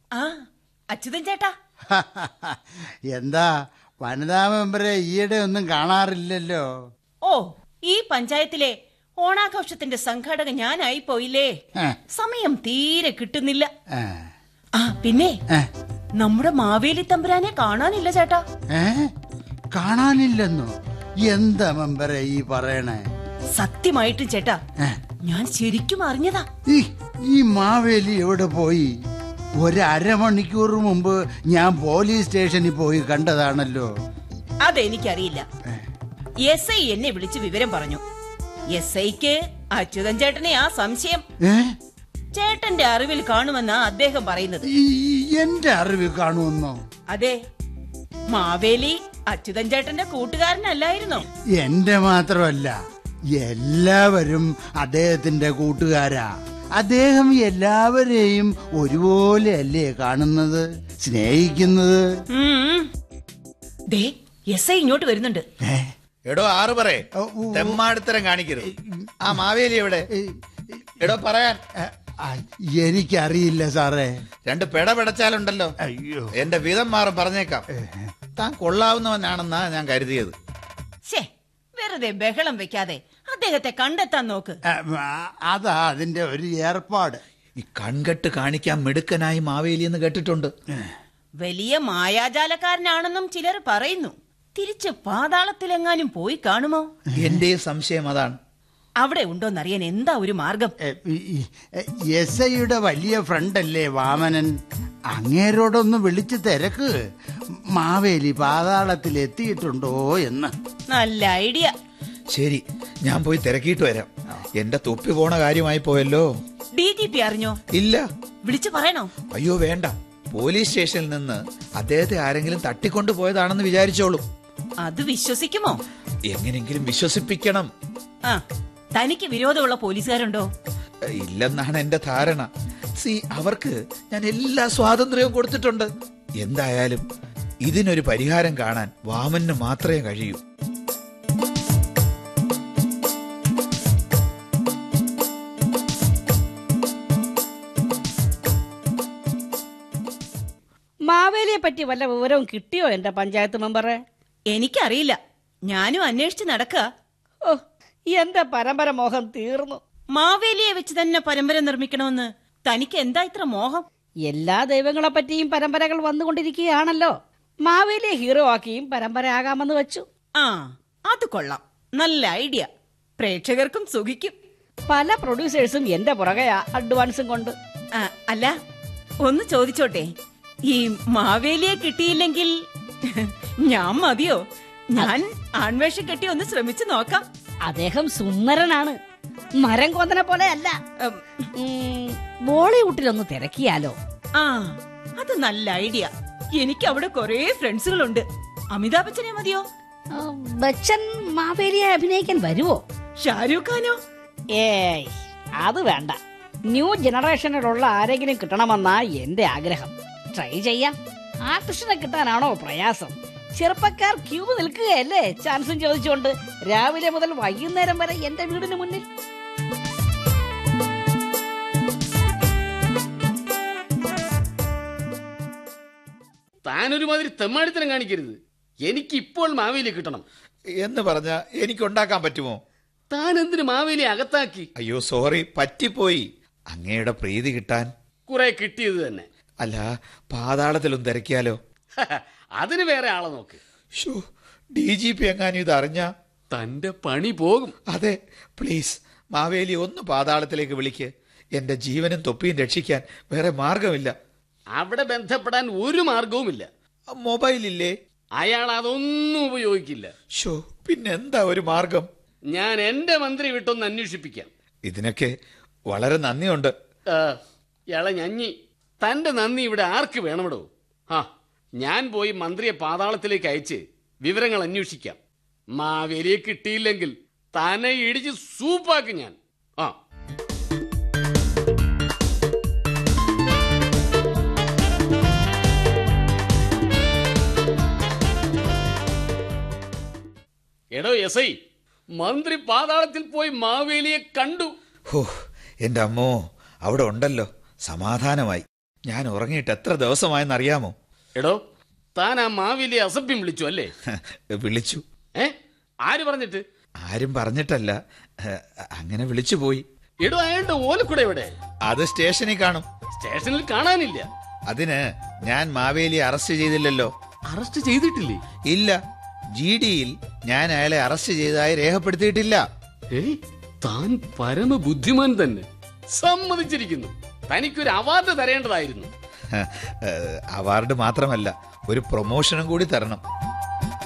ആ അച്യുതൻ ചേട്ടാ എന്താ വനിതാ മെമ്പറെ ഈയിടെ ഒന്നും കാണാറില്ലല്ലോ ഓ ഈ പഞ്ചായത്തിലെ ഓണാഘോഷത്തിന്റെ സംഘാടക ഞാനായി പോയില്ലേ ഏ, സമയം തീരെ കിട്ടുന്നില്ല ഏ, ആ പിന്നെ ഏ, നമ്മുടെ മാവേലി തമ്പുരാനെ കാണാനില്ല ചേട്ടാ ഏ? കാണാനില്ലെന്നോ എന്താ മെമ്പറെ ഈ പറയണേ സത്യമായിട്ടും ചേട്ടാ ഏ, ഞാൻ ശരിക്കും അറിഞ്ഞതാ ഈ ഈ മാവേലി എവിടെ പോയി ഒരു അരമണിക്കൂർ മുമ്പ് ഞാൻ പോലീസ് സ്റ്റേഷനിൽ പോയി കണ്ടതാണല്ലോ അതെനിക്കറിയില്ല എസ് ഐ എന്നെ വിളിച്ച് വിവരം പറഞ്ഞു എസ് ഐക്ക് അച്യുതൻ ചേട്ടനെ ആ സംശയം ഏ ചേട്ടന്റെ അറിവിൽ കാണുമെന്നാ അദ്ദേഹം പറയുന്നത് ഈ എന്റെ അറിവ് കാണുമെന്നോ അതെ മാവേലി അച്യുതൻ ചേട്ടന്റെ കൂട്ടുകാരനല്ലായിരുന്നോ എന്റെ മാത്രമല്ല എല്ലാവരും അദ്ദേഹത്തിന്റെ കൂട്ടുകാരാ അദ്ദേഹം എല്ലാവരെയും ഒരുപോലെ അല്ലേ കാണുന്നത് സ്നേഹിക്കുന്നത് ഉം. ദേ എസ് ഐ ഇങ്ങോട്ട് വരുന്നുണ്ട് ഏ? എടോ ആറ് പറയേ ഓ, ഓ, ഓ. തെമ്മാടിത്തരം കാണിക്കരുത് ആ മാവേലി എവിടെ എടോ പറയാൻ ഏ, ആ, എനിക്കറിയില്ല സാറേ രണ്ട് പെട പെടച്ചാലുണ്ടല്ലോ അയ്യോ എന്റെ വിധം മാറും പറഞ്ഞേക്കാം താൻ കൊള്ളാവുന്നവനാണെന്നാ ഞാൻ കരുതിയത് ശേ വെറുതെ ബഹളം വെക്കാതെ അദ്ദേഹത്തെ കണ്ടെത്താൻ നോക്ക് ആ, ആ, അതാ അതിന്റെ ഒരു ഏർപ്പാട് ഈ കൺകെട്ട് കാണിക്കാൻ മിടുക്കനായി മാവേലി എന്ന് കേട്ടിട്ടുണ്ട് വലിയ മായാജാലക്കാരനാണെന്നും ചിലർ പറയുന്നു തിരിച്ച് പാതാളത്തിലെങ്ങാനും പോയി കാണുമോ എന്റെ സംശയം അതാണ് അവിടെ ഉണ്ടോന്നറിയാൻ എന്താ ഒരു മാർഗം എസ് ഐയുടെ വലിയ ഫ്രണ്ടല്ലേ വാമനൻ അങ്ങേരോടൊന്ന് വിളിച്ച് തിരക്ക് മാവേലി പാതാളത്തിൽ എത്തിയിട്ടുണ്ടോ എന്ന് നല്ല ഐഡിയ ശരി ഞാൻ പോയി തിരക്കിയിട്ട് വരാം എന്റെ തൊപ്പി പോണ കാര്യമായി പോയല്ലോ ഡി ജി പി അറിഞ്ഞോ ഇല്ല വിളിച്ചു പറയണോ അയ്യോ വേണ്ട പോലീസ് സ്റ്റേഷനിൽ നിന്ന് അദ്ദേഹത്തെ ആരെങ്കിലും തട്ടിക്കൊണ്ടു പോയതാണെന്ന് വിചാരിച്ചോളൂ അത് വിശ്വസിക്കുമോ എങ്ങനെങ്കിലും വിശ്വസിപ്പിക്കണം ആ തനിക്ക് വിരോധമുള്ള പോലീസുകാരുണ്ടോ ഇല്ലെന്നാണ് എന്റെ ധാരണ സി അവർക്ക് ഞാൻ എല്ലാ സ്വാതന്ത്ര്യവും കൊടുത്തിട്ടുണ്ട് എന്തായാലും ഇതിനൊരു പരിഹാരം കാണാൻ വാമന് മാത്രമേ കഴിയൂ മാവേലിയെ പറ്റി വല്ല വിവരവും കിട്ടിയോ എന്റെ പഞ്ചായത്ത് മെമ്പറെ എനിക്കറിയില്ല ഞാനും അന്വേഷിച്ച് നടക്കുക ഓ എന്റെ പരമ്പര മോഹം തീർന്നു മാവേലിയെ വെച്ച് തന്നെ പരമ്പര നിർമ്മിക്കണമെന്ന് തനിക്ക് എന്താ ഇത്ര മോഹം എല്ലാ ദൈവങ്ങളെ പറ്റിയും പരമ്പരകൾ വന്നുകൊണ്ടിരിക്കുകയാണല്ലോ മാവേലിയെ ഹീറോ ആക്കിയും പരമ്പര ആകാമെന്ന് വെച്ചു ആ അത് കൊള്ളാം നല്ല ഐഡിയ പ്രേക്ഷകർക്കും സുഖിക്കും പല പ്രൊഡ്യൂസേഴ്സും എന്റെ പുറകെയാ അഡ്വാൻസും കൊണ്ട് ആ, അല്ല ഒന്ന് ചോദിച്ചോട്ടെ ഈ മാവേലിയെ കിട്ടിയില്ലെങ്കിൽ ഞാൻ മതിയോ ഞാൻ ആൺവേഷം കെട്ടി ഒന്ന് ശ്രമിച്ചു നോക്കാം അദ്ദേഹം സുന്ദരനാണ് മരം കൊന്തനെ പോലെ അല്ല ഉം, ഉം, ബോളിവുഡിലൊന്ന് തിരക്കിയാലോ ആ അത് നല്ല ഐഡിയ എനിക്ക് അവിടെ കൊറേ ഫ്രണ്ട്സുകളുണ്ട് അമിതാഭ് ബച്ചനെ മതിയോ ആ, ബച്ചൻ മാവേലിയെ അഭിനയിക്കാൻ വരുവോ ഷാരൂഖ് ഖാനോ ഏയ് അത് വേണ്ട ന്യൂ ജനറേഷനിലുള്ള ആരെങ്കിലും കിട്ടണമെന്നാ എന്റെ ആഗ്രഹം ട്രൈ ചെയ്യാം ആർട്ടിസ്റ്റിനെ കിട്ടാനാണോ പ്രയാസം ചെറുപ്പക്കാർ ക്യൂ നിൽക്കുകയല്ലേ ചാൻസും ചോദിച്ചുകൊണ്ട് രാവിലെ മുതൽ വൈകുന്നേരം വരെ എന്റെ വീടിന് മുന്നിൽ താനൊരുമാതിരി തെമ്മാടിത്തരം കാണിക്കരുത് എനിക്ക് ഇപ്പോൾ മാവേലി കിട്ടണം എന്ന് പറഞ്ഞ എനിക്ക് ഉണ്ടാക്കാൻ പറ്റുമോ താൻ എന്തിന് മാവേലി അകത്താക്കി അയ്യോ സോറി പറ്റിപ്പോയി അങ്ങയുടെ പ്രീതി കിട്ടാൻ കുറെ കിട്ടിയത് തന്നെ അല്ല പാതാളത്തിലും തിരക്കിയാലോ അതിന് വേറെ ആളെ നോക്ക് ഷോ ഡി ജി പി എങ്ങാനും ഇത് അറിഞ്ഞ തന്റെ പണി പോകും അതെ പ്ലീസ് മാവേലി ഒന്ന് പാതാളത്തിലേക്ക് വിളിക്ക് എന്റെ ജീവനും തൊപ്പിയും രക്ഷിക്കാൻ വേറെ മാർഗമില്ല അവിടെ ബന്ധപ്പെടാൻ ഒരു മാർഗവുമില്ല മൊബൈൽ ഇല്ലേ അയാൾ അതൊന്നും ഉപയോഗിക്കില്ല ഷോ പിന്നെന്താ ഒരു മാർഗം ഞാൻ എന്റെ മന്ത്രി വിട്ടൊന്ന് അന്വേഷിപ്പിക്കാം ഇതിനൊക്കെ വളരെ നന്ദിയുണ്ട് ആ, ഇള ഞഞ്ഞി തന്റെ നന്ദി ഇവിടെ ആർക്ക് വേണമിടോ ആ ഞാൻ പോയി മന്ത്രിയെ പാതാളത്തിലേക്ക് അയച്ച് വിവരങ്ങൾ അന്വേഷിക്കാം മാവേലിയെ കിട്ടിയില്ലെങ്കിൽ തന്നെ ഇടിച്ച് സൂപ്പാക്കും ഞാൻ ആ എടോ എസ് ഐ മന്ത്രി പാതാളത്തിൽ പോയി മാവേലിയെ കണ്ടു ഹോ എന്റെ അമ്മോ അവിടെ ഉണ്ടല്ലോ സമാധാനമായി ഞാൻ ഉറങ്ങിയിട്ട് എത്ര ദിവസമായെന്നറിയാമോ എടോ താൻ ആ മാവേലിയെ അസഭ്യം വിളിച്ചു അല്ലേ വിളിച്ചു ഏ ആര് പറഞ്ഞിട്ട് ആരും പറഞ്ഞിട്ടല്ല ഏ, അങ്ങനെ വിളിച്ചു പോയി എടോ അയാളുടെ ഓലക്കുട എവിടെ അത് സ്റ്റേഷനിൽ കാണും സ്റ്റേഷനിൽ കാണാനില്ല അതിന് ഞാൻ മാവേലിയെ അറസ്റ്റ് ചെയ്തില്ലല്ലോ അറസ്റ്റ് ചെയ്തിട്ടില്ലേ ഇല്ല ജി ഡിയിൽ ഞാൻ അയാളെ അറസ്റ്റ് ചെയ്തതായി രേഖപ്പെടുത്തിയിട്ടില്ല ഏയ് താൻ പരമ ബുദ്ധിമാൻ തന്നെ സമ്മതിച്ചിരിക്കുന്നു തനിക്കൊരു അവാർഡ് തരേണ്ടതായിരുന്നു ഏ, അവാർഡ് മാത്രമല്ല ഒരു പ്രൊമോഷനും കൂടി തരണം